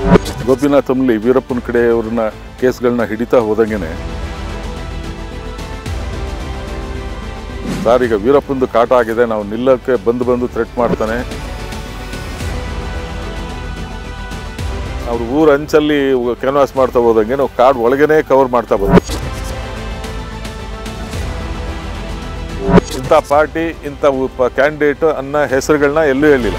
ಗೋಪಿನಾಥ್ ಅಮ್ಲಿ ವೀರಪ್ಪನ ಕಡೆ ಅವ್ರನ್ನ ಕೇಸ್ಗಳನ್ನ ಹಿಡಿತಾ ಹೋದಂಗೆನೆ ಸರ್ ಈಗ ವೀರಪ್ಪಂದು ಕಾಟ ಆಗಿದೆ ನಾವು ನಿಲ್ಲಕ್ಕೆ ಬಂದು ಬಂದು ಥ್ರೆಟ್ ಮಾಡ್ತಾನೆ ಅವ್ರ ಊರ ಅಂಚಲ್ಲಿ ಕ್ಯಾನ್ವಾಸ್ ಮಾಡ್ತಾ ಹೋದಂಗೆ ನಾವು ಕಾಡ್ ಒಳಗೇನೆ ಕವರ್ ಮಾಡ್ತಾ ಬಂದ್ವಿ ಇಂಥ ಪಾರ್ಟಿ ಇಂಥ ಕ್ಯಾಂಡಿಡೇಟ್ ಅನ್ನೋ ಹೆಸರುಗಳನ್ನ ಎಲ್ಲೂ ಹೇಳಿಲ್ಲ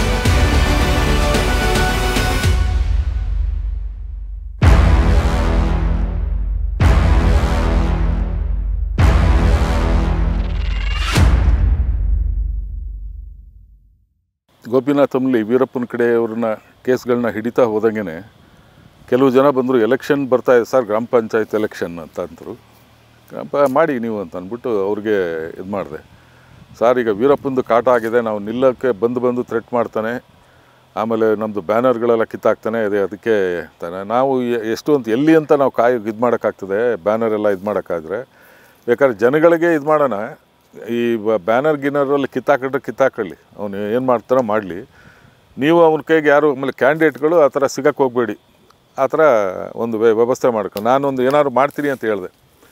ಗೋಪಿನಾಥ್ ಅಮ್ಲಿ ವೀರಪ್ಪನ ಕಡೆ ಅವ್ರನ್ನ ಕೇಸ್ಗಳನ್ನ ಹಿಡಿತಾ ಹೋದಂಗೆ ಕೆಲವು ಜನ ಬಂದರು ಎಲೆಕ್ಷನ್ ಬರ್ತಾ ಇದೆ ಸರ್ ಗ್ರಾಮ ಪಂಚಾಯತ್ ಎಲೆಕ್ಷನ್ ಅಂತ ಅಂದರು ಗ್ರಾಮ ಪ- ಮಾಡಿ ನೀವು ಅಂತ ಅಂದ್ಬಿಟ್ಟು ಅವ್ರಿಗೆ ಇದು ಮಾಡಿದೆ ಸರ್ ಈಗ ವೀರಪ್ಪಂದು ಕಾಟ ಆಗಿದೆ ನಾವು ನಿಲ್ಲಕ್ಕೆ ಬಂದು ಬಂದು ಥ್ರೆಟ್ ಮಾಡ್ತಾನೆ ಆಮೇಲೆ ನಮ್ಮದು ಬ್ಯಾನರ್ಗಳೆಲ್ಲ ಕಿತ್ತಾಕ್ತಾನೆ ಅದೇ ಅದಕ್ಕೆ ತಾನೆ ನಾವು ಎ- ಎಷ್ಟು ಅಂತ ಎಲ್ಲಿ ಅಂತ ನಾವು ಕಾಯಿ ಇದು ಮಾಡೋಕ್ಕಾಗ್ತದೆ ಬ್ಯಾನರ್ ಎಲ್ಲ ಇದು ಮಾಡೋಕ್ಕಾದ್ರೆ ಬೇಕಾದ್ರೆ ಜನಗಳಿಗೆ ಇದು ಮಾಡೋಣ ಈ ಬ್ಯಾನರ್ ಗಿನ್ನರಲ್ಲಿ ಕಿತ್ತಾಕೊಂಡ್ರೆ ಕಿತ್ತಾಕೊಳ್ಳಿ ಅವನು ಏನು ಮಾಡ್ತಾನೋ ಮಾಡಲಿ ನೀವು ಅವನ ಕೈಗೆ ಯಾರು ಆಮೇಲೆ ಕ್ಯಾಂಡಿಡೇಟ್ಗಳು ಆ ಥರ ಸಿಗಕ್ಕೆ ಹೋಗಬೇಡಿ ಆ ಥರ ಒಂದು ವ್ಯ- ವ್ಯವಸ್ಥೆ ಮಾಡ್ಕೊಂಡು ನಾನೊಂದು ಏನಾದ್ರು ಮಾಡ್ತೀನಿ ಅಂತ ಹೇಳಿದೆ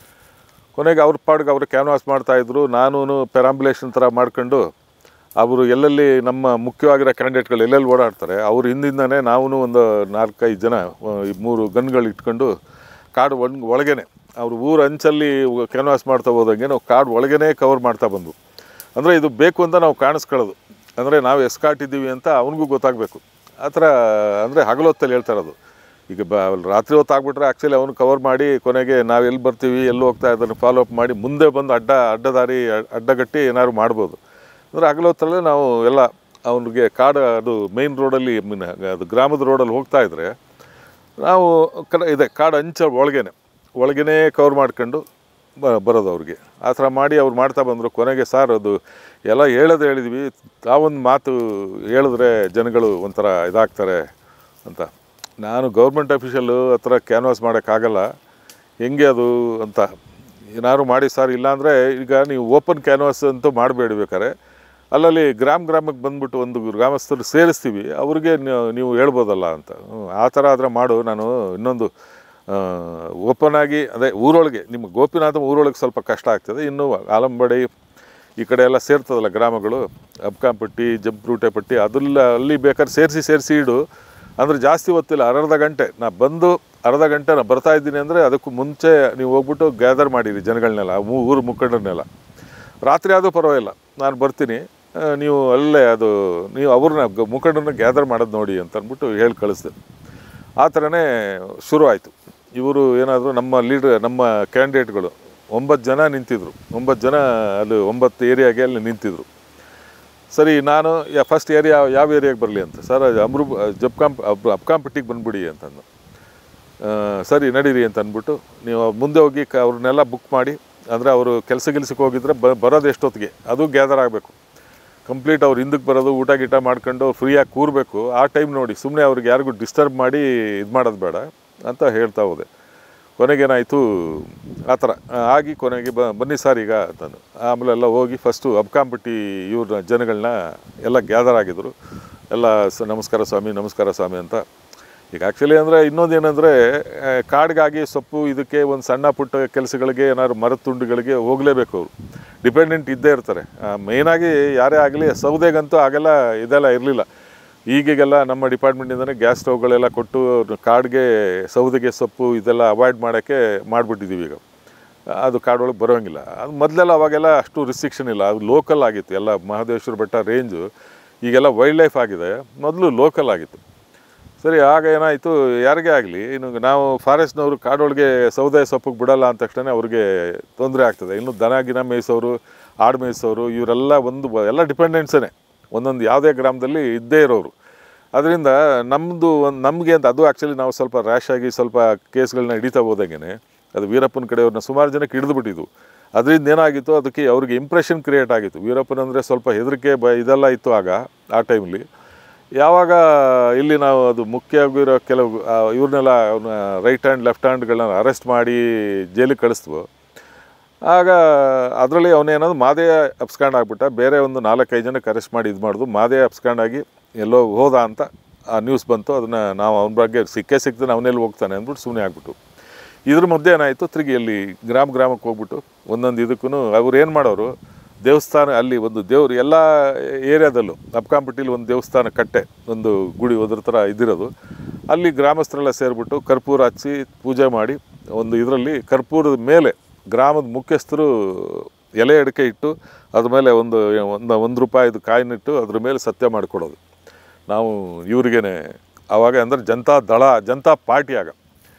ಕೊನೆಗೆ ಅವ್ರ ಪಾಡ್ಗೆ ಅವರು ಕ್ಯಾನ್ವಾಸ್ ಮಾಡ್ತಾಯಿದ್ರು ನಾನು ಪೆರಾಂಬುಲೇಷನ್ ಥರ ಮಾಡ್ಕೊಂಡು ಅವರು ಎಲ್ಲೆಲ್ಲಿ ನಮ್ಮ ಮುಖ್ಯವಾಗಿರೋ ಕ್ಯಾಂಡಿಡೇಟ್ಗಳು ಎಲ್ಲೆಲ್ಲಿ ಓಡಾಡ್ತಾರೆ ಅವ್ರ ಹಿಂದಿಂದನೇ ನಾವು ಒಂದು ನಾಲ್ಕೈದು ಜನ ಆ, ಈ ಮೂರು ಗನ್ಗಳು ಇಟ್ಕೊಂಡು ಕಾಡು ಒಣ ಒಳಗೇನೆ ಅವ್ರ ಊರ ಅಂಚಲ್ಲಿ ಕ್ಯಾನ್ವಾಸ್ ಮಾಡ್ತಾ ಹೋದಂಗೆ ನಾವು ಕಾಡು ಒಳಗೇನೆ ಕವರ್ ಮಾಡ್ತಾ ಬಂದು ಅಂದರೆ ಇದು ಬೇಕು ಅಂತ ನಾವು ಕಾಣಿಸ್ಕೊಳ್ಳೋದು ಅಂದರೆ ನಾವು ಎಸ್ಕಾಟ್ ಇದ್ದೀವಿ ಅಂತ ಅವನಿಗೂ ಗೊತ್ತಾಗಬೇಕು ಆ ಥರ ಅಂದರೆ ಹಗಲೊತ್ತಲ್ಲಿ ಹೇಳ್ತಾ ಇರೋದು ಈಗ ಬ ರಾತ್ರಿ ಹೊತ್ತು ಆಗ್ಬಿಟ್ರೆ ಆ್ಯಕ್ಚುಲಿ ಅವನು ಕವರ್ ಮಾಡಿ ಕೊನೆಗೆ ನಾವು ಎಲ್ಲಿ ಬರ್ತೀವಿ ಎಲ್ಲಿ ಹೋಗ್ತಾ ಇದ್ದನ್ನು ಫಾಲೋ ಅಪ್ ಮಾಡಿ ಮುಂದೆ ಬಂದು ಅಡ್ಡ ಅಡ್ಡದಾರಿ ಅಡ್- ಅಡ್ಡಗಟ್ಟಿ ಏನಾದ್ರು ಮಾಡ್ಬೋದು ಅಂದರೆ ಹಗಲೊತ್ತಲ್ಲೇ ನಾವು ಎಲ್ಲ ಅವನಿಗೆ ಕಾಡು ಅದು ಮೇಯ್ನ್ ರೋಡಲ್ಲಿ ಮೀನ್ ಅದು ಗ್ರಾಮದ ರೋಡಲ್ಲಿ ಹೋಗ್ತಾ ಇದ್ದರೆ ನಾವು ಕಡ ಇದೆ ಕಾಡು ಅಂಚ ಒಳಗೇನೆ ಒಳಗೇನೆ ಕವರ್ ಮಾಡ್ಕೊಂಡು ಬ ಬರೋದು ಅವ್ರಿಗೆ ಆ ಥರ ಮಾಡಿ ಅವ್ರು ಮಾಡ್ತಾ ಬಂದರು ಕೊನೆಗೆ ಸರ್ ಅದು ಎಲ್ಲ ಹೇಳೋದು ಹೇಳಿದ್ವಿ ತಾವೊಂದು ಮಾತು ಹೇಳಿದ್ರೆ ಜನಗಳು ಒಂಥರ ಇದಾಗ್ತಾರೆ ಅಂತ ನಾನು ಗೌರ್ಮೆಂಟ್ ಅಫಿಷಿಯಲ್ಲು ಹತ್ರ ಕ್ಯಾನ್ವಾಸ್ ಮಾಡೋಕ್ಕಾಗಲ್ಲ ಹೆಂಗೆ ಅದು ಅಂತ ಏನಾದ್ರು ಮಾಡಿ ಸರ್ ಇಲ್ಲಾಂದರೆ ಈಗ ನೀವು ಓಪನ್ ಕ್ಯಾನ್ವಾಸ್ ಅಂತೂ ಮಾಡಬೇಡಿ ಬೇಕಾರೆ ಅಲ್ಲಲ್ಲಿ ಗ್ರಾಮ ಗ್ರಾಮಕ್ಕೆ ಬಂದ್ಬಿಟ್ಟು ಒಂದು ಗ್ರಾಮಸ್ಥರು ಸೇರಿಸ್ತೀವಿ ಅವ್ರಿಗೆ ನೀವು- ನೀವು ಹೇಳ್ಬೋದಲ್ಲ ಅಂತ ಹ್ಮ್, ಆ ಥರ ಆದರೆ ಮಾಡು ನಾನು ಇನ್ನೊಂದು ಓಪನ್ ಆಗಿ ಅದೇ ಊರೊಳಗೆ ನಿಮ್ಮ ಗೋಪಿನಾಥ ಊರೊಳಗೆ ಸ್ವಲ್ಪ ಕಷ್ಟ ಆಗ್ತದೆ ಇನ್ನು ಆಲಂಬಡಿ ಈ ಕಡೆ ಎಲ್ಲ ಸೇರ್ತದಲ್ಲ ಗ್ರಾಮಗಳು ಅಬ್ಕಾಂಪಟ್ಟಿ ಜಂಪ್ರೂಟೆಪಟ್ಟಿ ಅದೆಲ್ಲ ಅಲ್ಲಿ ಬೇಕಾದ್ರೆ ಸೇರಿಸಿ ಸೇರಿಸಿ ಇಡು ಅಂದರೆ ಜಾಸ್ತಿ ಹೊತ್ತಿಲ್ಲ ಅರ್ಧ ಗಂಟೆ ನಾ ಬಂದು ಅರ್ಧ ಗಂಟೆ ನಾ ಬರ್ತಾ ಇದ್ದೀನಿ ಅಂದರೆ ಅದಕ್ಕೂ ಮುಂಚೆ ನೀವು ಹೋಗ್ಬಿಟ್ಟು ಗ್ಯಾದರ್ ಮಾಡಿರಿ ಜನಗಳನ್ನೆಲ್ಲ ಮೂ ಊರು ಮುಖಂಡರನ್ನೆಲ್ಲ ರಾತ್ರಿ ಆದರೂ ಪರವಾಗಿಲ್ಲ ನಾನು ಬರ್ತೀನಿ ಆ, ನೀವು ಅಲ್ಲೇ ಅದು ನೀವು ಅವ್ರನ್ನ ಗ- ಮುಖಂಡರನ್ನ ಗ್ಯಾದರ್ ಮಾಡೋದು ನೋಡಿ ಅಂತ ಅಂದ್ಬಿಟ್ಟು ಹೇಳಿ ಕಳಿಸ್ದೆ ಆ ಥರನೇ ಶುರು ಆಯಿತು ಇವರು ಏನಾದರೂ ನಮ್ಮ ಲೀಡರ್ ನಮ್ಮ ಕ್ಯಾಂಡಿಡೇಟ್ಗಳು ಒಂಬತ್ತು ಜನ ನಿಂತಿದ್ರು ಒಂಬತ್ತು ಜನ ಅಲ್ಲಿ ಒಂಬತ್ತು ಏರಿಯಾಗೆ ಅಲ್ಲಿ ನಿಂತಿದ್ರು ಸರಿ ನಾನು ಯಾ ಫಸ್ಟ್ ಏರಿಯಾ ಯಾವ ಏರಿಯಾಗೆ ಬರಲಿ ಅಂತ ಸರ್ ಅದು ಅಮ್ರು ಜಬ್ಕಾಂಪ್ ಅಬ್ ಅಬ್ಕಾಂಪಟ್ಟಿಗೆ ಬಂದ್ಬಿಡಿ ಅಂತಂದು ಆ, ಸರಿ ನಡೀರಿ ಅಂತ ಅಂದ್ಬಿಟ್ಟು ನೀವು ಮುಂದೆ ಹೋಗಿ ಕ ಅವ್ರನ್ನೆಲ್ಲ ಬುಕ್ ಮಾಡಿ ಅಂದರೆ ಅವರು ಕೆಲಸ ಗಿಲ್ಸಕ್ಕೆ ಹೋಗಿದ್ರೆ ಬ ಬರೋದು ಎಷ್ಟೊತ್ತಿಗೆ ಅದು ಗ್ಯಾದರ್ ಆಗಬೇಕು ಕಂಪ್ಲೀಟ್ ಅವ್ರು ಹಿಂದಕ್ಕೆ ಬರೋದು ಊಟ ಗೀಟ ಮಾಡ್ಕೊಂಡು ಫ್ರೀಯಾಗಿ ಕೂರಬೇಕು ಆ ಟೈಮ್ ನೋಡಿ ಸುಮ್ಮನೆ ಅವ್ರಿಗೆ ಯಾರಿಗೂ ಡಿಸ್ಟರ್ಬ್ ಮಾಡಿ ಇದು ಮಾಡೋದು ಬೇಡ ಅಂತ ಹೇಳ್ತಾ ಹೋದೆ ಕೊನೆಗೇನಾಯಿತು ಆ ಥರ ಆ, ಆಗಿ ಕೊನೆಗೆ ಬ ಬನ್ನಿ ಸರ್ ಈಗ ಅಂತಂದು ಆಮೇಲೆ ಎಲ್ಲ ಹೋಗಿ ಫಸ್ಟು ಅಬ್ಕಾಂಪಟ್ಟಿ ಇವ್ರ ಜನಗಳನ್ನ ಎಲ್ಲ ಗ್ಯಾದರ್ ಆಗಿದ್ರು ಎಲ್ಲ ಸ ನಮಸ್ಕಾರ ಸ್ವಾಮಿ ನಮಸ್ಕಾರ ಸ್ವಾಮಿ ಅಂತ ಈಗ ಆ್ಯಕ್ಚುಲಿ ಅಂದರೆ ಇನ್ನೊಂದು ಏನಂದರೆ ಕಾಡಿಗಾಗಿ ಸೊಪ್ಪು ಇದಕ್ಕೆ ಒಂದು ಸಣ್ಣ ಪುಟ್ಟ ಕೆಲಸಗಳಿಗೆ ಏನಾದ್ರು ಮರದ ತುಂಡುಗಳಿಗೆ ಹೋಗಲೇಬೇಕು ಅವರು ಡಿಪೆಂಡೆಂಟ್ ಇದ್ದೇ ಇರ್ತಾರೆ ಮೇಯ್ನಾಗಿ ಯಾರೇ ಆಗಲಿ ಸೌದೆಗಂತೂ ಆಗೆಲ್ಲ ಇದೆಲ್ಲ ಇರಲಿಲ್ಲ ಈಗೀಗೆಲ್ಲ ನಮ್ಮ ಡಿಪಾರ್ಟ್ಮೆಂಟಿಂದನೇ ಗ್ಯಾಸ್ ಸ್ಟವ್ಗಳೆಲ್ಲ ಕೊಟ್ಟು ಕಾಡಿಗೆ ಸೌದೆಗೆ ಸೊಪ್ಪು ಇದೆಲ್ಲ ಅವಾಯ್ಡ್ ಮಾಡೋಕ್ಕೆ ಮಾಡಿಬಿಟ್ಟಿದ್ದೀವಿ ಈಗ ಅದು ಕಾಡೊಳಗೆ ಬರೋಂಗಿಲ್ಲ ಅದು ಮೊದಲೆಲ್ಲ ಅವಾಗೆಲ್ಲ ಅಷ್ಟು ರಿಸ್ಟ್ರಿಕ್ಷನ್ ಇಲ್ಲ ಅದು ಲೋಕಲ್ ಆಗಿತ್ತು ಎಲ್ಲ ಮಹದೇಶ್ವರ ಬೆಟ್ಟ ರೇಂಜು ಈಗೆಲ್ಲ ವೈಲ್ಡ್ ಲೈಫ್ ಆಗಿದೆ ಮೊದಲು ಲೋಕಲ್ ಆಗಿತ್ತು ಸರಿ ಆಗ ಏನಾಯಿತು ಯಾರಿಗೇ ಆಗಲಿ ಇನ್ನು ನಾವು ಫಾರೆಸ್ಟ್ನವರು ಕಾಡೊಳಗೆ ಸೌದೆ ಸೊಪ್ಪಿಗೆ ಬಿಡಲ್ಲ ಅಂದ ತಕ್ಷಣ ಅವ್ರಿಗೆ ತೊಂದರೆ ಆಗ್ತದೆ ಇನ್ನು ದನ ಗಿನ ಮೇಯಿಸೋರು ಆಡು ಮೇಯಿಸೋರು ಇವರೆಲ್ಲ ಒಂದು ಬ- ಎಲ್ಲ ಡಿಪೆಂಡೆನ್ಸೇ ಒಂದೊಂದು ಯಾವುದೇ ಗ್ರಾಮದಲ್ಲಿ ಇದ್ದೇ ಇರೋರು ಅದರಿಂದ ನಮ್ಮದು ಒಂದು ನಮಗೆ ಅಂತ ಅದು ಆ್ಯಕ್ಚುಲಿ ನಾವು ಸ್ವಲ್ಪ ರ್ಯಾಶ್ ಆಗಿ ಸ್ವಲ್ಪ ಕೇಸ್ಗಳನ್ನ ಹಿಡಿತಾ ಹೋದಂಗೆ ಅದು ವೀರಪ್ಪನ ಕಡೆಯವ್ರನ್ನ ಸುಮಾರು ಜನಕ್ಕೆ ಹಿಡಿದು ಬಿಟ್ಟಿದ್ವು ಅದರಿಂದ ಏನಾಗಿತ್ತು ಅದಕ್ಕೆ ಅವ್ರಿಗೆ ಇಂಪ್ರೆಷನ್ ಕ್ರಿಯೇಟ್ ಆಗಿತ್ತು ವೀರಪ್ಪನ ಅಂದರೆ ಸ್ವಲ್ಪ ಹೆದರಿಕೆ ಬ ಇದೆಲ್ಲ ಇತ್ತು ಆಗ ಆ ಟೈಮ್ಲಿ ಯಾವಾಗ ಇಲ್ಲಿ ನಾವು ಅದು ಮುಖ್ಯ ಆಗಿರೋ ಕೆಲವು ಆ, ಇವ್ರನ್ನೆಲ್ಲ ರೈಟ್ ಹ್ಯಾಂಡ್ ಲೆಫ್ಟ್ ಹ್ಯಾಂಡ್ಗಳನ್ನ ಅರೆಸ್ಟ್ ಮಾಡಿ ಜೈಲಿಗೆ ಕಳಿಸ್ದ್ವು ಆಗ ಅದರಲ್ಲಿ ಅವನೇನದು ಮಾದೇ ಅಪ್ಸ್ಕೊಂಡು ಆಗ್ಬಿಟ್ಟ ಬೇರೆ ಒಂದು ನಾಲ್ಕೈದು ಜನಕ್ಕೆ ಅರೆಸ್ಟ್ ಮಾಡಿ ಇದು ಮಾಡಿದ್ರು ಮಾದೇ ಅಪ್ಸ್ಕೊಂಡಾಗಿ ಎಲ್ಲೋ ಹೋದ ಅಂತ ಆ ನ್ಯೂಸ್ ಬಂತು ಅದನ್ನು ನಾವು ಅವನ ಬಗ್ಗೆ ಸಿಕ್ಕೇ ಸಿಕ್ತಾನೆ ಅವನೆಲ್ಲಿ ಹೋಗ್ತಾನೆ ಅಂದ್ಬಿಟ್ಟು ಸುಮ್ಮನೆ ಆಗ್ಬಿಟ್ಟು ಇದ್ರ ಮಧ್ಯೆ ಏನಾಯಿತು ತಿರುಗಿ ಅಲ್ಲಿ ಗ್ರಾಮ ಗ್ರಾಮಕ್ಕೆ ಹೋಗ್ಬಿಟ್ಟು ಒಂದೊಂದು ಇದಕ್ಕೂ ಅವ್ರು ಏನು ಮಾಡೋರು ದೇವಸ್ಥಾನ ಅಲ್ಲಿ ಒಂದು ದೇವ್ರು ಎಲ್ಲ ಏರಿಯಾದಲ್ಲೂ ಅಪ್ಕಾಂಪಟ್ಟಿಲಿ ಒಂದು ದೇವಸ್ಥಾನ ಕಟ್ಟೆ ಒಂದು ಗುಡಿ ಅದ್ರ ಥರ ಇದಿರೋದು ಅಲ್ಲಿ ಗ್ರಾಮಸ್ಥರೆಲ್ಲ ಸೇರಿಬಿಟ್ಟು ಕರ್ಪೂರ ಹಚ್ಚಿ ಪೂಜೆ ಮಾಡಿ ಒಂದು ಇದರಲ್ಲಿ ಕರ್ಪೂರದ ಮೇಲೆ ಗ್ರಾಮದ ಮುಖ್ಯಸ್ಥರು ಎಲೆ ಅಡಿಕೆ ಇಟ್ಟು ಅದ್ರ ಮೇಲೆ ಒಂದು ಒಂದು ಒಂದು ರೂಪಾಯಿದು ಕಾಯಿನಿಟ್ಟು ಅದ್ರ ಮೇಲೆ ಸತ್ಯ ಮಾಡಿಕೊಡೋದು ನಾವು ಇವ್ರಿಗೇನೆ ಆವಾಗ ಅಂದರೆ ಜನತಾ ದಳ ಜನತಾ ಪಾರ್ಟಿ ಆಗ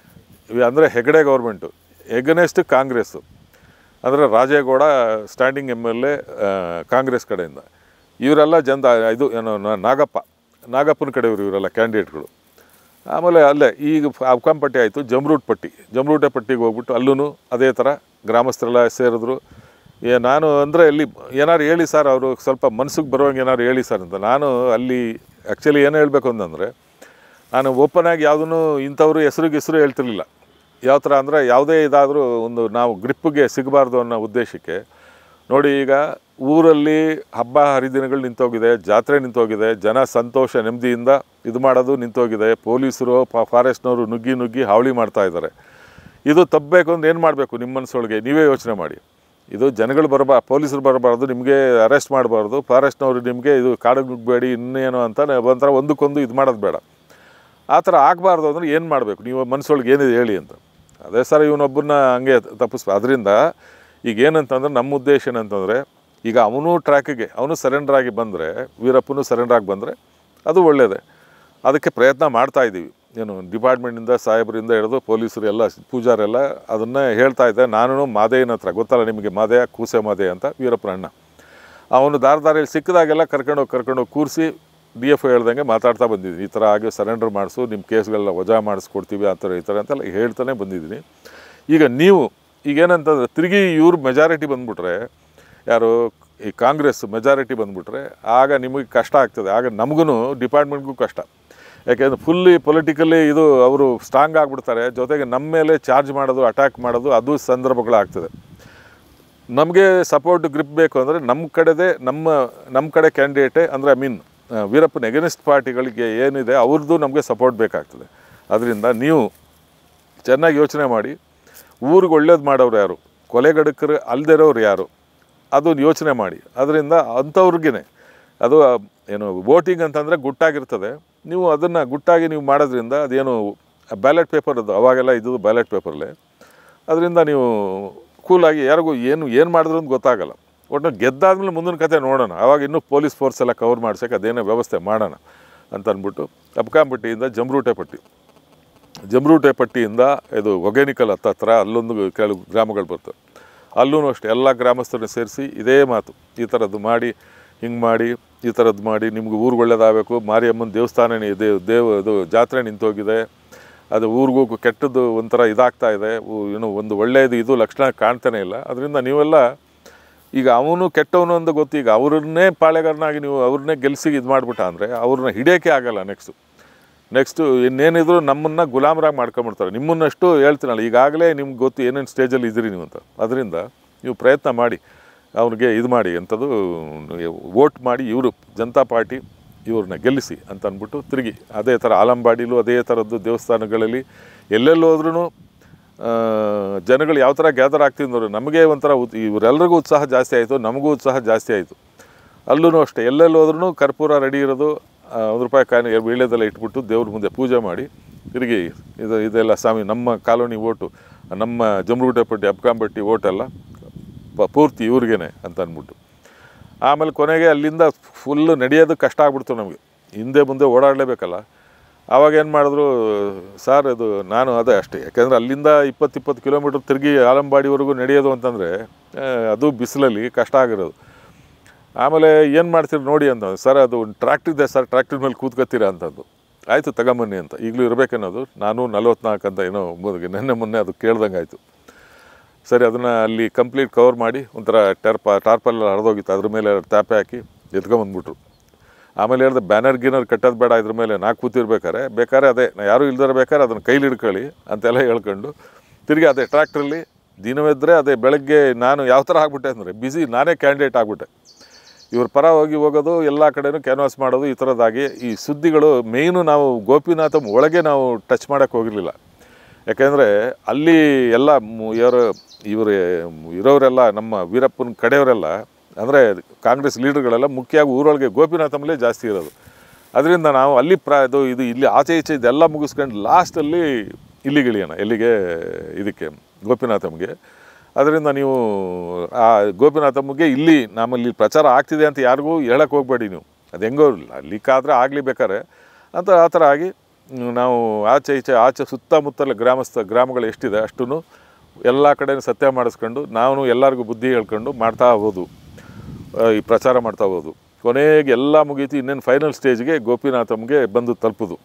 ಅಂದರೆ ಹೆಗಡೆ ಗೌರ್ಮೆಂಟು ಎಗನೆಸ್ಟ್ ಕಾಂಗ್ರೆಸ್ಸು ಅಂದರೆ Rajegowda standing M L A Congress ಕಡೆಯಿಂದ ಇವರೆಲ್ಲ ಜನತಾ ಇದು ಏನು ನ- ನಾಗಪ್ಪ ನಾಗಪ್ಪನ ಕಡೆಯವರು ಇವರೆಲ್ಲ ಕ್ಯಾಂಡಿಡೇಟ್ಗಳು ಆಮೇಲೆ ಅಲ್ಲೇ ಈಗ ಅಬ್ಕಾಂಪಟ್ಟಿ ಆಯಿತು ಜಮ್ರೂಟ್ ಪಟ್ಟಿ ಜಮ್ರೂಟೆ ಪಟ್ಟಿಗೆ ಹೋಗ್ಬಿಟ್ಟು ಅಲ್ಲೂ ಅದೇ ಥರ ಗ್ರಾಮಸ್ಥರೆಲ್ಲ ಸೇರಿದ್ರು ಏ ನಾನು ಅಂದರೆ ಇಲ್ಲಿ ಏನಾರು ಹೇಳಿ ಸರ್ ಅವರು ಸ್ವಲ್ಪ ಮನ್ಸಿಗೆ ಬರುವಂಗೆ ಏನಾರು ಹೇಳಿ ಸರ್ ಅಂತ ನಾನು ಅಲ್ಲಿ ಆ್ಯಕ್ಚುಲಿ ಏನು ಹೇಳಬೇಕು ಅಂತಂದರೆ ನಾನು ಓಪನ್ ಆಗಿ ಯಾವುದೂ ಇಂಥವ್ರು ಹೆಸರಿಗೆ ಹೆಸರು ಹೇಳ್ತಿರ್ಲಿಲ್ಲ ಯಾವ ಥರ ಅಂದರೆ ಯಾವುದೇ ಇದಾದರೂ ಒಂದು ನಾವು ಗ್ರಿಪ್ಗೆ ಸಿಗಬಾರ್ದು ಅನ್ನೋ ಉದ್ದೇಶಕ್ಕೆ ನೋಡಿ ಈಗ ಊರಲ್ಲಿ ಹಬ್ಬ ಹರಿದಿನಗಳು ನಿಂತೋಗಿದೆ ಜಾತ್ರೆ ನಿಂತೋಗಿದೆ ಜನ ಸಂತೋಷ ನೆಮ್ಮದಿಯಿಂದ ಇದು ಮಾಡೋದು ನಿಂತೋಗಿದೆ ಪೊಲೀಸರು ಫಾರೆಸ್ಟ್ನವರು ನುಗ್ಗಿ ನುಗ್ಗಿ ಹಾವಳಿ ಮಾಡ್ತಾ ಇದ್ದಾರೆ ಇದು ತಪ್ಪಬೇಕು ಅಂದ್ರೆ ಏನು ಮಾಡಬೇಕು ನಿಮ್ಮ ಮನಸ್ಸೊಳಗೆ ನೀವೇ ಯೋಚನೆ ಮಾಡಿ ಇದು ಜನಗಳು ಬರಬಾ ಪೊಲೀಸರು ಬರಬಾರ್ದು ನಿಮಗೆ ಅರೆಸ್ಟ್ ಮಾಡಬಾರ್ದು ಫಾರೆಸ್ಟ್ನವರು ನಿಮಗೆ ಇದು ಕಾಡಿಗೆ ನುಗ್ಗಬೇಡಿ ಇನ್ನೇನು ಅಂತ ಒಂಥರ ಒಂದಕ್ಕೊಂದು ಇದು ಮಾಡೋದು ಬೇಡ ಆ ಥರ ಆಗಬಾರ್ದು ಅಂದರೆ ಏನು ಮಾಡಬೇಕು ನೀವು ಮನಸ್ಸೊಳಗೆ ಏನಿದೆ ಹೇಳಿ ಅಂತ ಅದೇ ಸರ್ ಇವನೊಬ್ಬರನ್ನ ಹಂಗೆ ತಪ್ಪಿಸ್ಬ ಅದರಿಂದ ಈಗ ಏನಂತಂದ್ರೆ ನಮ್ಮ ಉದ್ದೇಶ ಏನಂತಂದರೆ ಈಗ ಅವನು ಟ್ರ್ಯಾಕಿಗೆ ಅವನು ಸರೆಂಡರ್ ಆಗಿ ಬಂದರೆ ವೀರಪ್ಪನು ಸರೆಂಡರ್ ಆಗಿ ಬಂದರೆ ಅದು ಒಳ್ಳೆಯದೇ ಅದಕ್ಕೆ ಪ್ರಯತ್ನ ಮಾಡ್ತಾ ಇದ್ದೀವಿ ಏನು ಡಿಪಾರ್ಟ್ಮೆಂಟಿಂದ ಸಾಹೇಬರಿಂದ ಹಿಡಿದು ಪೊಲೀಸರು ಎಲ್ಲ ಪೂಜಾರೆಲ್ಲ ಅದನ್ನೇ ಹೇಳ್ತಾ ಇದ್ದೆ ನಾನು ಮಾದೇಯನ ಹತ್ರ ಗೊತ್ತಲ್ಲ ನಿಮಗೆ ಮಾದೇಯ ಕೂಸೆ ಮಾದೇಯ ಅಂತ ವೀರಪ್ಪನ ಅಣ್ಣ ಅವನು ದಾರ ದಾರಿಯಲ್ಲಿ ಸಿಕ್ಕಿದಾಗೆಲ್ಲ ಕರ್ಕೊಂಡೋಗಿ ಕರ್ಕೊಂಡೋಗಿ ಕೂರಿಸಿ ಡಿ ಎಫ್ ಹೇಳ್ದಂಗೆ ಮಾತಾಡ್ತಾ ಬಂದಿದ್ದೀನಿ ಈ ಥರ ಆಗಿ ಸರೆಂಡರ್ ಮಾಡಿಸು ನಿಮ್ಮ ಕೇಸ್ಗಳೆಲ್ಲ ವಜಾ ಮಾಡಿಸ್ಕೊಡ್ತೀವಿ ಆ ಥರ ಈ ಥರ ಅಂತೆಲ್ಲ ಹೇಳ್ತಾನೆ ಬಂದಿದ್ದೀನಿ ಈಗ ನೀವು ಈಗೇನಂತಂದ್ರೆ ತಿರುಗಿ ಇವ್ರು ಮೆಜಾರಿಟಿ ಬಂದ್ಬಿಟ್ರೆ ಯಾರು ಈ ಕಾಂಗ್ರೆಸ್ ಮೆಜಾರಿಟಿ ಬಂದ್ಬಿಟ್ರೆ ಆಗ ನಿಮಗೆ ಕಷ್ಟ ಆಗ್ತದೆ ಆಗ ನಮಗೂ ಡಿಪಾರ್ಟ್ಮೆಂಟ್ಗೂ ಕಷ್ಟ ಯಾಕೆಂದ್ರೆ ಫುಲ್ಲಿ ಪೊಲಿಟಿಕಲಿ ಇದು ಅವರು ಸ್ಟ್ರಾಂಗ್ ಆಗಿಬಿಡ್ತಾರೆ ಜೊತೆಗೆ ನಮ್ಮ ಮೇಲೆ ಚಾರ್ಜ್ ಮಾಡೋದು ಅಟ್ಯಾಕ್ ಮಾಡೋದು ಅದು ಸಂದರ್ಭಗಳಾಗ್ತದೆ ನಮಗೆ ಸಪೋರ್ಟ್ ಗ್ರಿಪ್ ಬೇಕು ಅಂದರೆ ನಮ್ಮ ಕಡೆದೇ ನಮ್ಮ ನಮ್ಮ ಕಡೆ ಕ್ಯಾಂಡಿಡೇಟೇ ಅಂದರೆ ಐ ಮೀನ್ ವೀರಪ್ಪನ ಎಗನಿಸ್ಟ್ ಪಾರ್ಟಿಗಳಿಗೆ ಏನಿದೆ ಅವ್ರದ್ದು ನಮಗೆ ಸಪೋರ್ಟ್ ಬೇಕಾಗ್ತದೆ ಅದರಿಂದ ನೀವು ಚೆನ್ನಾಗಿ ಯೋಚನೆ ಮಾಡಿ ಊರಿಗೆ ಒಳ್ಳೇದು ಮಾಡೋರು ಯಾರು ಕೊಲೆಗಡಕರು ಅಲ್ದಿರೋರು ಯಾರು ಅದು ಯೋಚನೆ ಮಾಡಿ ಅದರಿಂದ ಅಂಥವ್ರಿಗೇ ಅದು ಆ, ಏನು ವೋಟಿಂಗ್ ಅಂತಂದರೆ ಗುಟ್ಟಾಗಿರ್ತದೆ ನೀವು ಅದನ್ನು ಗುಟ್ಟಾಗಿ ನೀವು ಮಾಡೋದ್ರಿಂದ ಅದೇನು ಬ್ಯಾಲೆಟ್ ಪೇಪರ್ ಅದು ಅವಾಗೆಲ್ಲ ಇದ್ದು ಬ್ಯಾಲೆಟ್ ಪೇಪರ್ಲೆ ಅದರಿಂದ ನೀವು ಕೂಲಾಗಿ ಯಾರಿಗೂ ಏನು ಏನು ಮಾಡಿದ್ರು ಅಂತ ಗೊತ್ತಾಗಲ್ಲ ಒಟ್ಟು ಗೆದ್ದಾದ್ಮೇಲೆ ಮುಂದಿನ ಕತೆ ನೋಡೋಣ ಆವಾಗ ಇನ್ನೂ ಪೊಲೀಸ್ ಫೋರ್ಸ್ ಎಲ್ಲ ಕವರ್ ಮಾಡ್ಸೋಕೆ ಅದೇನೋ ವ್ಯವಸ್ಥೆ ಮಾಡೋಣ ಅಂತ ಅಂದ್ಬಿಟ್ಟು ಅಬ್ಕಾಂಪಟ್ಟಿಯಿಂದ ಜಮ್ರೂಟೆ ಪಟ್ಟಿ ಜಮ್ರೂಟೆ ಪಟ್ಟಿಯಿಂದ ಇದು ಒಗೇನಿಕಲ್ ಹತ್ತತ್ರ ಅಲ್ಲೊಂದು ಕೆಲವು ಗ್ರಾಮಗಳು ಬರ್ತವೆ ಅಲ್ಲೂ ಅಷ್ಟೇ ಎಲ್ಲ ಗ್ರಾಮಸ್ಥರನ್ನ ಸೇರಿಸಿ ಇದೇ ಮಾತು ಈ ಥರದ್ದು ಮಾಡಿ ಹಿಂಗೆ ಮಾಡಿ ಈ ಥರದ್ದು ಮಾಡಿ ನಿಮ್ಗೆ ಊರಿಗೆ ಒಳ್ಳೇದಾಗಬೇಕು ಮಾರಿಯಮ್ಮನ ದೇವಸ್ಥಾನ ಇದೆ ದೇವ ಇದು ಜಾತ್ರೆ ನಿಂತೋಗಿದೆ ಅದು ಊರಿಗೂ ಕೆಟ್ಟದ್ದು ಒಂಥರ ಇದಾಗ್ತಾ ಇದೆ ಊ- ಏನು ಒಂದು ಒಳ್ಳೆಯದು ಇದು ಲಕ್ಷಣ ಕಾಣ್ತಾನೆ ಇಲ್ಲ ಅದರಿಂದ ನೀವೆಲ್ಲ ಈಗ ಅವನು ಕೆಟ್ಟವನು ಅಂತ ಗೊತ್ತು ಈಗ ಅವ್ರನ್ನೇ ಪಾಳೆಗಾರನಾಗಿ ನೀವು ಅವ್ರನ್ನೇ ಗೆಲ್ಸಿ ಇದು ಮಾಡಿಬಿಟ್ಟ ಅಂದರೆ ಅವ್ರನ್ನ ಹಿಡಿಯೋಕ್ಕೆ ಆಗಲ್ಲ ನೆಕ್ಸ್ಟು ನೆಕ್ಸ್ಟು ಇನ್ನೇನಿದ್ರು ನಮ್ಮನ್ನು ಗುಲಾಮರಾಗಿ ಮಾಡ್ಕೊಂಬಿಡ್ತಾರೆ ನಿಮ್ಮನ್ನಷ್ಟು ಹೇಳ್ತೀನಲ್ಲ ಈಗಾಗಲೇ ನಿಮ್ಗೆ ಗೊತ್ತು ಏನೇನು ಸ್ಟೇಜಲ್ಲಿ ಇದ್ದೀರಿ ನೀವು ಅಂತ ಅದರಿಂದ ನೀವು ಪ್ರಯತ್ನ ಮಾಡಿ ಅವ್ರಿಗೆ ಇದು ಮಾಡಿ ಅಂಥದ್ದು ವೋಟ್ ಮಾಡಿ ಇವರು ಜನತಾ ಪಾರ್ಟಿ ಇವ್ರನ್ನ ಗೆಲ್ಲಿಸಿ ಅಂತ ಅಂದ್ಬಿಟ್ಟು ತಿರುಗಿ ಅದೇ ಥರ ಆಲಂಬಾಡಿಲೂ ಅದೇ ಥರದ್ದು ದೇವಸ್ಥಾನಗಳಲ್ಲಿ ಎಲ್ಲೆಲ್ಲಿ ಹೋದ್ರೂ ಜನಗಳು ಯಾವ ಥರ ಗ್ಯಾದರ್ ಆಗ್ತಿದ್ರು ನಮಗೆ ಒಂಥರ ಉತ್ ಇವರೆಲ್ಲರಿಗೂ ಉತ್ಸಾಹ ಜಾಸ್ತಿ ಆಯಿತು ನಮಗೂ ಉತ್ಸಾಹ ಜಾಸ್ತಿ ಆಯಿತು ಅಲ್ಲೂ ಅಷ್ಟೇ ಎಲ್ಲೆಲ್ಲಿ ಹೋದ್ರೂ ಕರ್ಪೂರ ರೆಡಿ ಇರೋದು ಆ, ಒಂದು ರೂಪಾಯಿ ಕಾಯಿನ ವೀಳ್ಯದೆಲ್ಲ ಇಟ್ಬಿಟ್ಟು ದೇವ್ರ ಮುಂದೆ ಪೂಜೆ ಮಾಡಿ ತಿರುಗಿ ಇದು ಇದೆಲ್ಲ ಸ್ವಾಮಿ ನಮ್ಮ ಕಾಲೋನಿ ಓಟು ನಮ್ಮ ಜಮ್ರುಗುಡ್ಡೆಪಟ್ಟಿ ಅಬ್ಕಾಂಪಟ್ಟಿ ಓಟೆಲ್ಲ ಪ- ಪೂರ್ತಿ ಇವ್ರಿಗೇನೆ ಅಂತ ಅಂದ್ಬಿಟ್ಟು ಆಮೇಲೆ ಕೊನೆಗೆ ಅಲ್ಲಿಂದ ಫುಲ್ಲು ನಡೆಯೋದು ಕಷ್ಟ ಆಗ್ಬಿಡ್ತು ನಮಗೆ ಹಿಂದೆ ಮುಂದೆ ಓಡಾಡಲೇಬೇಕಲ್ಲ ಆವಾಗ ಏನು ಮಾಡಿದ್ರು ಸರ್ ಅದು ನಾನು ಅದೇ ಅಷ್ಟೇ ಯಾಕೆಂದರೆ ಅಲ್ಲಿಂದ ಇಪ್ಪತ್ತು ಇಪ್ಪತ್ತು ಕಿಲೋಮೀಟ್ರ್ ತಿರುಗಿ ಆಲಂಬಾಡಿವರೆಗೂ ನಡೆಯೋದು ಅಂತಂದರೆ ಅದು ಬಿಸಿಲಲ್ಲಿ ಕಷ್ಟ ಆಗಿರೋದು ಆಮೇಲೆ ಏನು ಮಾಡ್ತೀರಿ ನೋಡಿ ಅಂತ ಸರ್ ಅದು ಒಂದು ಟ್ರ್ಯಾಕ್ಟರ್ ಇದೆ ಸರ್ ಟ್ರ್ಯಾಕ್ಟರ್ ಮೇಲೆ ಕೂತ್ಕೊತೀರಾ ಅಂತಂದು ಆಯಿತು ತಗೊಂಬನ್ನಿ ಅಂತ ಈಗಲೂ ಇರಬೇಕನ್ನೋದು ನಾನು ನಲ್ವತ್ನಾಲ್ಕು ಅಂತ ಏನೋ ಮೊದಲಿಗೆ ನೆನ್ನೆ ಮೊನ್ನೆ ಅದು ಕೇಳ್ದಂಗೆ ಆಯಿತು ಸರಿ ಅದನ್ನು ಅಲ್ಲಿ ಕಂಪ್ಲೀಟ್ ಕವರ್ ಮಾಡಿ ಒಂಥರ ಟರ್ಪ ಟಾರ್ಪಲ್ ಹರಿದೋಗಿತ್ತು ಅದ್ರ ಮೇಲೆ ಟ್ಯಾಪೆ ಹಾಕಿ ಎತ್ಕೊಂಬಂದ್ಬಿಟ್ರು ಆಮೇಲೆ ಹೇಳಿದೆ ಬ್ಯಾನರ್ ಗಿನರ್ ಕಟ್ಟೋದು ಬೇಡ ಇದ್ರ ಮೇಲೆ ನಾ ಕೂತಿರ್ಬೇಕಾರೆ ಬೇಕಾದ್ರೆ ಅದೇ ನಾ ಯಾರೂ ಇಲ್ದಿರ ಬೇಕಾದ್ರೆ ಅದನ್ನು ಕೈಲಿ ಹಿಡ್ಕೊಳ್ಳಿ ಅಂತೆಲ್ಲ ಹೇಳ್ಕೊಂಡು ತಿರುಗಿ ಅದೇ ಟ್ರ್ಯಾಕ್ಟ್ರಲ್ಲಿ ದಿನವಿದ್ದರೆ ಅದೇ ಬೆಳಗ್ಗೆ ನಾನು ಯಾವ ಥರ ಆಗ್ಬಿಟ್ಟೆ ಅಂದರೆ ಬಿಸಿ ನಾನೇ ಕ್ಯಾಂಡಿಡೇಟ್ ಆಗ್ಬಿಟ್ಟೆ ಇವ್ರ ಪರ ಹೋಗಿ ಹೋಗೋದು ಎಲ್ಲ ಕಡೆನೂ ಕ್ಯಾನ್ವಾಸ್ ಮಾಡೋದು ಈ ಥರದ್ದಾಗಿ ಈ ಸುದ್ದಿಗಳು ಮೇಯ್ನು ನಾವು ಗೋಪಿನಾಥ ಒಳಗೆ ನಾವು ಟಚ್ ಮಾಡೋಕ್ಕೆ ಹೋಗಿರಲಿಲ್ಲ ಯಾಕೆಂದರೆ ಅಲ್ಲಿ ಎಲ್ಲ ಮು- ಇವರು ಇವರು ಇರೋರೆಲ್ಲ ನಮ್ಮ ವೀರಪ್ಪನ ಕಡೆಯವರೆಲ್ಲ ಅಂದರೆ ಕಾಂಗ್ರೆಸ್ ಲೀಡರ್ಗಳೆಲ್ಲ ಮುಖ್ಯವಾಗಿ ಊರೊಳಗೆ ಗೋಪಿನಾಥಮಲ್ಲೇ ಜಾಸ್ತಿ ಇರೋದು ಅದರಿಂದ ನಾವು ಅಲ್ಲಿ ಪ್ರಾ ಇದು ಇದು ಇಲ್ಲಿ ಆಚೆ ಈಚೆ ಇದೆಲ್ಲ ಮುಗಿಸ್ಕೊಂಡು ಲಾಸ್ಟಲ್ಲಿ ಇಲ್ಲಿಗೆ ಇಳಿಯೋಣ ಎಲ್ಲಿಗೆ ಇದಕ್ಕೆ ಗೋಪಿನಾಥಮ್ಗೆ ಅದರಿಂದ ನೀವು ಆ ಗೋಪಿನಾಥಮ್ಗೆ ಇಲ್ಲಿ ನಮ್ಮಲ್ಲಿ ಪ್ರಚಾರ ಆಗ್ತಿದೆ ಅಂತ ಯಾರಿಗೂ ಹೇಳಕ್ಕೆ ಹೋಗಬೇಡಿ ನೀವು ಅದು ಹೆಂಗೋ ಲೀಕ್ ಆದರೆ ಆಗಲಿ ಬೇಕಾರೆ ಅಂತ ಆ ಥರ ಆಗಿ ಹ್ಮ್, ನಾವು ಆಚೆ ಈಚೆ ಆಚೆ ಸುತ್ತಮುತ್ತಲ ಗ್ರಾಮಸ್ಥ ಗ್ರಾಮಗಳು ಎಷ್ಟಿದೆ ಅಷ್ಟೂ ಎಲ್ಲ ಕಡೆ ಸತ್ಯ ಮಾಡಿಸ್ಕೊಂಡು ನಾವು ಎಲ್ಲರಿಗೂ ಬುದ್ಧಿ ಹೇಳ್ಕೊಂಡು ಮಾಡ್ತಾ ಹೋದು ಆ, ಈ ಪ್ರಚಾರ ಮಾಡ್ತಾ ಹೋದು ಕೊನೆಗೆ ಎಲ್ಲ ಮುಗೀತು ಇನ್ನೇನು ಫೈನಲ್ ಸ್ಟೇಜ್ಗೆ ಗೋಪಿನಾಥಮ್ಗೆ ಬಂದು ತಲುಪೋದು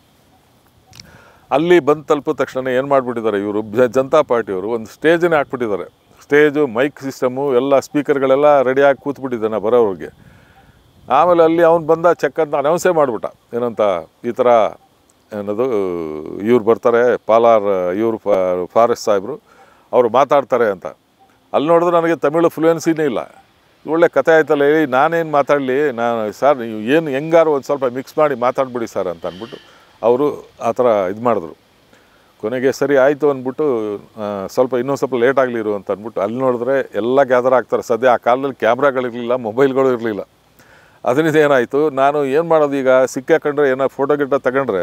ಅಲ್ಲಿ ಬಂದು ತಲುಪಿದ ತಕ್ಷಣ ಏನು ಮಾಡಿಬಿಟ್ಟಿದ್ದಾರೆ ಇವರು ಜನತಾ ಪಾರ್ಟಿಯವರು ಒಂದು ಸ್ಟೇಜನ್ನೇ ಹಾಕ್ಬಿಟ್ಟಿದ್ದಾರೆ ಸ್ಟೇಜು ಮೈಕ್ ಸಿಸ್ಟಮು ಎಲ್ಲ ಸ್ಪೀಕರ್ಗಳೆಲ್ಲ ರೆಡಿಯಾಗಿ ಕೂತ್ಬಿಟ್ಟಿದ್ದಾನೆ ಬರೋವ್ರಿಗೆ ಆಮೇಲೆ ಅಲ್ಲಿ ಅವ್ನು ಬಂದ ಚೆಕ್ ಅಂತ ಅನೌನ್ಸೇ ಮಾಡಿಬಿಟ್ಟ ಏನಂತ ಈ ಥರ ಏನದು ಇವ್ರು ಬರ್ತಾರೆ ಪಾಲಾರ್ ಇವರು ಫಾರೆಸ್ಟ್ ಸಾಹೇಬರು ಅವರು ಮಾತಾಡ್ತಾರೆ ಅಂತ ಅಲ್ಲಿ ನೋಡಿದ್ರೆ ನನಗೆ ತಮಿಳು ಫ್ಲೂಯೆನ್ಸಿನೇ ಇಲ್ಲ ಒಳ್ಳೆ ಕತೆ ಆಯ್ತಲ್ಲ ಏಯ್ ನಾನೇನು ಮಾತಾಡಲಿ ನಾನು ಸರ್ ನೀವು ಏನು ಹೆಂಗಾರು ಒಂದು ಸ್ವಲ್ಪ ಮಿಕ್ಸ್ ಮಾಡಿ ಮಾತಾಡ್ಬಿಡಿ ಸರ್ ಅಂತ ಅಂದ್ಬಿಟ್ಟು ಅವರು ಆ ಥರ ಇದು ಮಾಡಿದ್ರು ಕೊನೆಗೆ ಸರಿ ಆಯಿತು ಅಂದ್ಬಿಟ್ಟು ಆ, ಸ್ವಲ್ಪ ಇನ್ನೊಂದು ಸ್ವಲ್ಪ ಲೇಟ್ ಆಗಲಿ ಇರು ಅಂತ ಅಂದ್ಬಿಟ್ಟು ಅಲ್ಲಿ ನೋಡಿದ್ರೆ ಎಲ್ಲ ಗ್ಯಾದರ್ ಆಗ್ತಾರೆ ಸದ್ಯ ಆ ಕಾಲದಲ್ಲಿ ಕ್ಯಾಮ್ರಾಗಳಿರಲಿಲ್ಲ ಮೊಬೈಲ್ಗಳು ಇರಲಿಲ್ಲ ಅದರಿಂದ ಏನಾಯಿತು ನಾನು ಏನು ಮಾಡೋದು ಈಗ ಸಿಕ್ಕಾಕೊಂಡ್ರೆ ಏನೋ ಫೋಟೋ ಗಿಟ ತಗೊಂಡ್ರೆ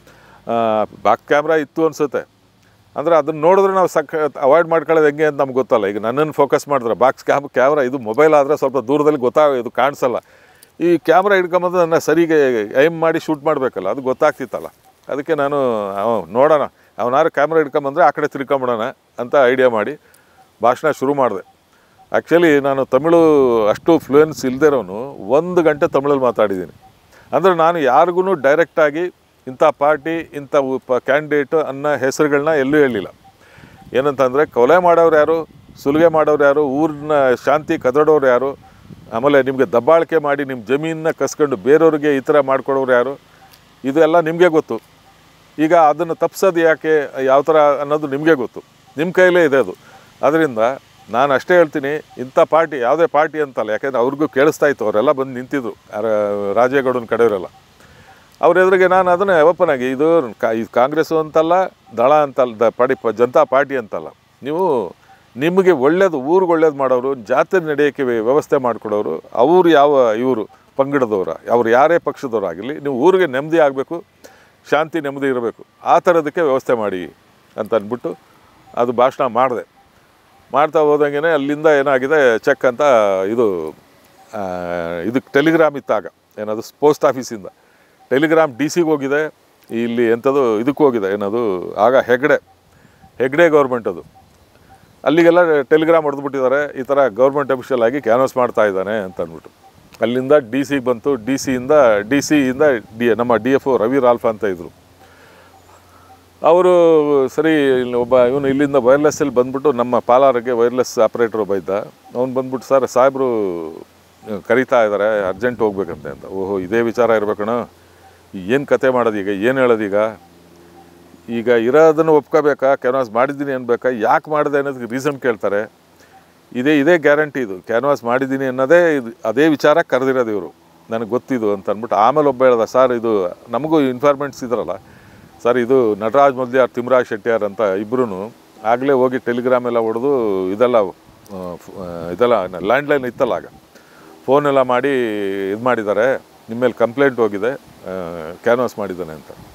ಬ್ಯಾಕ್ ಕ್ಯಾಮ್ರಾ ಇತ್ತು ಅನಿಸುತ್ತೆ ಅಂದರೆ ಅದನ್ನ ನೋಡಿದ್ರೆ ನಾವು ಸಕ್ ಅವಾಯ್ಡ್ ಮಾಡ್ಕೊಳ್ಳೋದು ಹೆಂಗೆ ಅಂತ ನಮ್ಗೆ ಗೊತ್ತಲ್ಲ ಈಗ ನನ್ನನ್ನು ಫೋಕಸ್ ಮಾಡಿದ್ರೆ ಬಾಕ್ಸ್ ಕ್ಯಾಮ್ ಕ್ಯಾಮ್ರಾ ಇದು ಮೊಬೈಲ್ ಆದರೆ ಸ್ವಲ್ಪ ದೂರದಲ್ಲಿ ಗೊತ್ತಾಗ ಇದು ಕಾಣಿಸಲ್ಲ ಈ ಕ್ಯಾಮ್ರಾ ಹಿಡ್ಕೊಂಬಂದು ನನ್ನ ಸರಿಗೆ ಏಮ್ ಮಾಡಿ ಶೂಟ್ ಮಾಡಬೇಕಲ್ಲ ಅದು ಗೊತ್ತಾಗ್ತಿತ್ತಲ್ಲ ಅದಕ್ಕೆ ನಾನು ಅವ ನೋಡೋಣ ಅವನಾರು ಕ್ಯಾಮ್ರಾ ಹಿಡ್ಕೊಂಬಂದ್ರೆ ಆ ಕಡೆ ತಿರ್ಕೊಂಬಿಡೋಣ ಅಂತ ಐಡಿಯಾ ಮಾಡಿ ಭಾಷಣ ಶುರು ಮಾಡಿದೆ ಆ್ಯಕ್ಚುಲಿ ನಾನು ತಮಿಳು ಅಷ್ಟು ಫ್ಲೂಯೆನ್ಸ್ ಇಲ್ದಿರೋನು ಒಂದು ಗಂಟೆ ತಮಿಳಲ್ಲಿ ಮಾತಾಡಿದ್ದೀನಿ ಅಂದರೆ ನಾನು ಯಾರಿಗೂ ಡೈರೆಕ್ಟಾಗಿ ಇಂಥ ಪಾರ್ಟಿ ಇಂಥ ಉಪ ಕ್ಯಾಂಡಿಡೇಟು ಅನ್ನೋ ಹೆಸರುಗಳನ್ನ ಎಲ್ಲೂ ಹೇಳಿಲ್ಲ ಏನಂತಂದರೆ ಕೊಲೆ ಮಾಡೋರು ಯಾರು ಸುಲಿಗೆ ಮಾಡೋರು ಯಾರು ಊರಿನ ಶಾಂತಿ ಕದಡೋರು ಯಾರು ಆಮೇಲೆ ನಿಮಗೆ ದಬ್ಬಾಳಿಕೆ ಮಾಡಿ ನಿಮ್ಮ ಜಮೀನನ್ನ ಕಸ್ಕೊಂಡು ಬೇರೆಯವ್ರಿಗೆ ಈ ಥರ ಮಾಡ್ಕೊಡೋರು ಯಾರು ಇದೆಲ್ಲ ನಿಮಗೆ ಗೊತ್ತು ಈಗ ಅದನ್ನು ತಪ್ಪಿಸೋದು ಯಾಕೆ ಯಾವ ಥರ ಅನ್ನೋದು ನಿಮಗೆ ಗೊತ್ತು ನಿಮ್ಮ ಕೈಲೇ ಇದೆ ಅದು ಅದರಿಂದ ನಾನು ಅಷ್ಟೇ ಹೇಳ್ತೀನಿ ಇಂಥ ಪಾರ್ಟಿ ಯಾವುದೇ ಪಾರ್ಟಿ ಅಂತಲ್ಲ ಯಾಕೆಂದರೆ ಅವ್ರಿಗೂ ಕೇಳಿಸ್ತಾ ಇತ್ತು ಅವರೆಲ್ಲ ಬಂದು ನಿಂತಿದ್ರು ಯಾರ ರಾಜೇಗೌಡನ ಕಡೆಯವರೆಲ್ಲ ಅವ್ರ ಎದುರಿಗೆ ನಾನು ಅದನ್ನೇ ಓಪನ್ ಆಗಿ ಇದು ಕಾ ಇದು ಕಾಂಗ್ರೆಸ್ಸು ಅಂತಲ್ಲ ದಳ ಅಂತಲ್ಲ ದ ಪಾರ್ಟಿ ಪ ಜನತಾ ಪಾರ್ಟಿ ಅಂತಲ್ಲ ನೀವು ನಿಮಗೆ ಒಳ್ಳೇದು ಊರಿಗೆ ಒಳ್ಳೇದು ಮಾಡೋರು ಜಾತ್ರೆ ನಡೆಯೋಕ್ಕೆ ವ್ಯ- ವ್ಯವಸ್ಥೆ ಮಾಡಿಕೊಡೋರು ಅವರು ಯಾವ ಇವರು ಪಂಗಡದವರ ಅವ್ರು ಯಾರೇ ಪಕ್ಷದವರಾಗಿರಲಿ ನೀವು ಊರಿಗೆ ನೆಮ್ಮದಿ ಆಗಬೇಕು ಶಾಂತಿ ನೆಮ್ಮದಿ ಇರಬೇಕು ಆ ಥರದಕ್ಕೆ ವ್ಯವಸ್ಥೆ ಮಾಡಿ ಅಂತ ಅಂದ್ಬಿಟ್ಟು ಅದು ಭಾಷಣ ಮಾಡಿದೆ ಮಾಡ್ತಾ ಹೋದಂಗೆ ಅಲ್ಲಿಂದ ಏನಾಗಿದೆ ಚೆಕ್ ಅಂತ ಇದು ಆ, ಇದಕ್ಕೆ ಟೆಲಿಗ್ರಾಮ್ ಇತ್ತಾಗ ಏನದು ಪೋಸ್ಟ್ ಆಫೀಸಿಂದ ಟೆಲಿಗ್ರಾಮ್ ಡಿ ಸಿಗೆ ಹೋಗಿದೆ ಇಲ್ಲಿ ಎಂಥದ್ದು ಇದಕ್ಕೆ ಹೋಗಿದೆ ಏನದು ಆಗ ಹೆಗ್ಡೆ ಹೆಗ್ಡೆ ಗೌರ್ಮೆಂಟ್ ಅದು ಅಲ್ಲಿಗೆಲ್ಲ ಟೆಲಿಗ್ರಾಮ್ ಹೊಡೆದ್ಬಿಟ್ಟಿದ್ದಾರೆ ಈ ಥರ ಗೌರ್ಮೆಂಟ್ ಅಫಿಷಿಯಲ್ ಆಗಿ ಕ್ಯಾನ್ವಸ್ ಮಾಡ್ತಾ ಇದ್ದಾನೆ ಅಂತ ಅಂದ್ಬಿಟ್ಟು ಅಲ್ಲಿಂದ ಡಿ ಸಿಗೆ ಬಂತು ಡಿ ಸಿಯಿಂದ ಡಿ ಸಿಯಿಂದ ಡಿ ನಮ್ಮ ಡಿ ಎಫ್ ಒ ರವಿ ರಾಲ್ಫಾ ಅಂತ ಇದ್ದರು ಅವರು ಸರಿ ಇಲ್ಲಿ ಒಬ್ಬ ಇವನು ಇಲ್ಲಿಂದ ವೈರ್ಲೆಸ್ಸಲ್ಲಿ ಬಂದ್ಬಿಟ್ಟು ನಮ್ಮ ಪಾಲಾರಿಗೆ ವೈರ್ಲೆಸ್ ಆಪ್ರೇಟರ್ ಒಬ್ಬ ಇದ್ದ ಅವ್ನು ಬಂದ್ಬಿಟ್ಟು ಸರ್ ಸಾಹೇಬರು ಕರೀತಾ ಇದ್ದಾರೆ ಅರ್ಜೆಂಟ್ ಹೋಗ್ಬೇಕಂತೆ ಅಂತ ಓಹೋ ಇದೇ ವಿಚಾರ ಇರ್ಬೇಕಣ ಏನು ಕತೆ ಮಾಡೋದು ಈಗ ಏನು ಹೇಳೋದೀಗ ಈಗ ಇರೋದನ್ನು ಒಪ್ಕೋಬೇಕಾ ಕ್ಯಾನ್ವಾಸ್ ಮಾಡಿದ್ದೀನಿ ಅನ್ಬೇಕಾ ಯಾಕೆ ಮಾಡಿದೆ ಅನ್ನೋದಕ್ಕೆ ರೀಸನ್ ಕೇಳ್ತಾರೆ ಇದೇ ಇದೇ ಗ್ಯಾರಂಟಿ ಇದು ಕ್ಯಾನ್ವಾಸ್ ಮಾಡಿದ್ದೀನಿ ಅನ್ನೋದೇ ಇದು ಅದೇ ವಿಚಾರ ಕರೆದಿರೋದು ಇವರು ನನಗೆ ಗೊತ್ತಿದು ಅಂತ ಅಂದ್ಬಿಟ್ಟು ಆಮೇಲೆ ಒಬ್ಬ ಹೇಳ್ದ ಸರ್ ಇದು ನಮಗೂ ಇನ್ಫಾರ್ಮೆಂಟ್ಸ್ ಇದ್ರಲ್ಲ ಸರ್ ಇದು ನಟರಾಜ್ ಮೊದ್ಲಿಯಾರ್ ತಿಮ್ರಾಜ್ ಶೆಟ್ಟಿಯಾರ್ ಅಂತ ಇಬ್ಬರೂ ಆಗಲೇ ಹೋಗಿ ಟೆಲಿಗ್ರಾಮ್ ಎಲ್ಲ ಹೊಡೆದು ಇದೆಲ್ಲ ಆ, ಫ್- ಆ, ಇದೆಲ್ಲ ಲ್ಯಾಂಡ್ಲೈನ್ ಇತ್ತಲ್ಲ ಆಗ ಫೋನೆಲ್ಲ ಮಾಡಿ ಇದು ಮಾಡಿದ್ದಾರೆ ನಿಮ್ಮ ಮೇಲೆ ಕಂಪ್ಲೇಂಟ್ ಹೋಗಿದೆ ಕ್ಯಾನ್ವಾಸ್ ಮಾಡಿದ್ದಾನೆ ಅಂತ